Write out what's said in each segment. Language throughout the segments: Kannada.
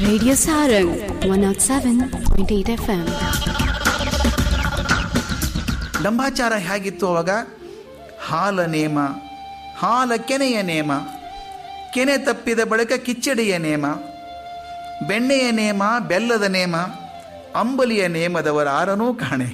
Radio Sarang 107.8 FM. ಡಂಬಾಚಾರ ಹೇಗಿತ್ತು ಅವಾಗ ಹಾಲ ನೇಮ ಹಾಲ ಕೆನೆಯ ನೇಮ ಕೆನೆ ತಪ್ಪಿದ ಬಳಿಕ ಕಿಚ್ಚಡಿಯ ನೇಮ ಬೆಣ್ಣೆಯ ನೇಮ ಬೆಲ್ಲದ ನೇಮ ಅಂಬಲಿಯ ನೇಮದವರಾರನೂ ಕಾಣೆ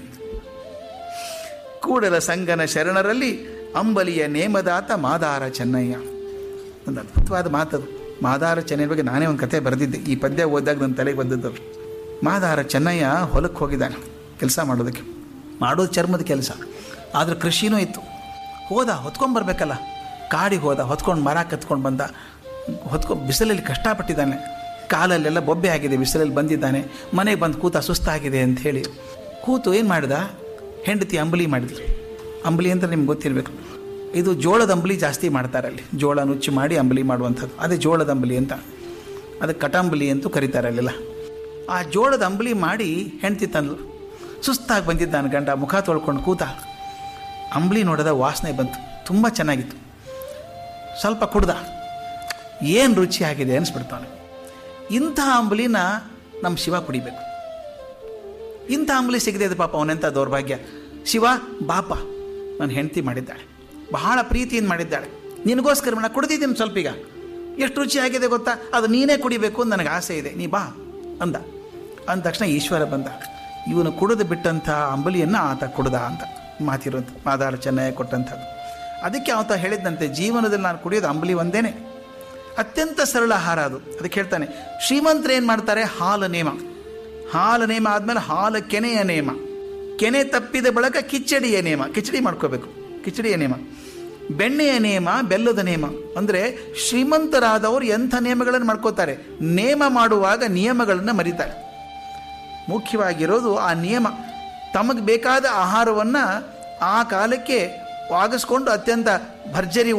ಕೂಡಲ ಸಂಗನ ಶರಣರಲ್ಲಿ ಅಂಬಲಿಯ ನೇಮದಾತ ಮಾದಾರ ಚೆನ್ನಯ್ಯ ಒಂದು ಅದ್ಭುತವಾದ ಮಾತದು ಮಾದಾರ ಚೆನ್ನಯ್ಯ ಬಗ್ಗೆ ನಾನೇ ಒಂದು ಕತೆ ಬರೆದಿದ್ದೆ ಈ ಪದ್ಯ ಓದಿದಾಗ ನನ್ನ ತಲೆಗೆ ಬಂದದ್ದು ಮಾದಾರ ಚೆನ್ನಯ್ಯ ಹೊಲಕ್ಕೆ ಹೋಗಿದ್ದಾನೆ ಕೆಲಸ ಮಾಡೋದಕ್ಕೆ ಮಾಡೋದು ಚರ್ಮದ ಕೆಲಸ ಆದರೆ ಕೃಷಿನೂ ಇತ್ತು ಹೋದ ಹೊತ್ಕೊಂಬರ್ಬೇಕಲ್ಲ ಕಾಡಿಗೆ ಹೋದ ಹೊತ್ಕೊಂಡು ಮರ ಕತ್ಕೊಂಡು ಬಂದ ಹೊತ್ಕೊ ಬಿಸಿಲಲ್ಲಿ ಕಷ್ಟಪಟ್ಟಿದ್ದಾನೆ ಕಾಲಲ್ಲೆಲ್ಲ ಬೊಬ್ಬೆ ಆಗಿದೆ ಬಿಸಿಲಲ್ಲಿ ಬಂದಿದ್ದಾನೆ ಮನೆಗೆ ಬಂದು ಕೂತ ಸುಸ್ತಾಗಿದೆ ಅಂತ ಹೇಳಿ ಕೂತು ಏನು ಮಾಡಿದ ಹೆಂಡತಿ ಅಂಬಲಿ ಮಾಡಿದ್ರು ಅಂಬಲಿ ಅಂತ ನಿಮ್ಗೆ ಗೊತ್ತಿರಬೇಕು ಇದು ಜೋಳದ ಅಂಬಲಿ ಜಾಸ್ತಿ ಮಾಡ್ತಾರೆ ಅಲ್ಲಿ ಜೋಳ ನುಚ್ಚು ಮಾಡಿ ಅಂಬಲಿ ಮಾಡುವಂಥದ್ದು ಅದೇ ಜೋಳದ ಅಂಬಲಿ ಅಂತ ಅದಕ್ಕೆ ಕಟಂಬಲಿ ಅಂತೂ ಕರೀತಾರೆ ಅಲ್ಲೆಲ್ಲ ಆ ಜೋಳದ ಅಂಬಲಿ ಮಾಡಿ ಹೆಂಡತಿ ತಂದ್ಲು ಸುಸ್ತಾಗಿ ಬಂದಿದ್ದಾನೆ ಗಂಡ ಮುಖ ತೊಳ್ಕೊಂಡು ಕೂತ ಅಂಬಲಿ ನೋಡಿದ ವಾಸನೆ ಬಂತು ತುಂಬ ಚೆನ್ನಾಗಿತ್ತು ಸ್ವಲ್ಪ ಕುಡ್ದ ಏನು ರುಚಿ ಆಗಿದೆ ಅನಿಸ್ಬಿಡ್ತಾನೆ ಇಂಥ ಅಂಬಲಿನ ನಮ್ಮ ಶಿವ ಕುಡಿಬೇಕು ಇಂಥ ಅಂಬಲಿ ಸಿಗದೆ ಇದೆ ಪಾಪ ಅವನೆಂಥ ದೌರ್ಭಾಗ್ಯ ಶಿವ ಬಾಪ ನನ್ನ ಹೆಂಡತಿ ಮಾಡಿದ್ದಾಳೆ ಬಹಳ ಪ್ರೀತಿಯಿಂದ ಮಾಡಿದ್ದಾಳೆ ನಿನಗೋಸ್ಕರ ನಾನು ಕುಡ್ದಿದ್ದೀನಿ ಸ್ವಲ್ಪ ಈಗ ಎಷ್ಟು ರುಚಿಯಾಗಿದೆ ಗೊತ್ತಾ ಅದು ನೀನೇ ಕುಡಿಬೇಕು ಅಂತ ನನಗೆ ಆಸೆ ಇದೆ ನೀ ಬಾ ಅಂದ ಅಂದ ತಕ್ಷಣ ಈಶ್ವರ ಬಂದ ಇವನು ಕುಡಿದು ಬಿಟ್ಟಂಥ ಅಂಬಲಿಯನ್ನು ಆತ ಕುಡ್ದ ಅಂತ ಮಾತಿರೋದು ಮಾದಾರ ಚೆನ್ನಯ್ಯ ಕೊಟ್ಟಂಥದ್ದು ಅದಕ್ಕೆ ಆತ ಹೇಳಿದಂತೆ ಜೀವನದಲ್ಲಿ ನಾನು ಕುಡಿಯೋದು ಅಂಬಲಿ ಒಂದೇನೆ ಅತ್ಯಂತ ಸರಳ ಆಹಾರ ಅದು ಅದಕ್ಕೆ ಹೇಳ್ತಾನೆ ಶ್ರೀಮಂತರು ಏನು ಮಾಡ್ತಾರೆ ಹಾಲು ನೇಮ ಹಾಲು ನೇಮ ಆದಮೇಲೆ ಹಾಲು ಕೆನೆಯ ನೇಮ ಕೆನೆ ತಪ್ಪಿದ ಬಳಿಕ ಕಿಚಡಿಯ ನೇಮ ಕಿಚಡಿ ಮಾಡ್ಕೋಬೇಕು ಕಿಚಡಿಯ ನೇಮ ಬೆಣ್ಣೆಯ ನೇಮ ಬೆಲ್ಲದ ನೇಮ ಅಂದರೆ ಶ್ರೀಮಂತರಾದವರು ಎಂಥ ನಿಯಮಗಳನ್ನು ಮಾಡ್ಕೋತಾರೆ ನೇಮ ಮಾಡುವಾಗ ನಿಯಮಗಳನ್ನು ಮರಿತಾರೆ ಮುಖ್ಯವಾಗಿರೋದು ಆ ನಿಯಮ ತಮಗೆ ಬೇಕಾದ ಆಹಾರವನ್ನು ಆ ಕಾಲಕ್ಕೆ ಆಗಿಸ್ಕೊಂಡು ಅತ್ಯಂತ ಭರ್ಜರಿ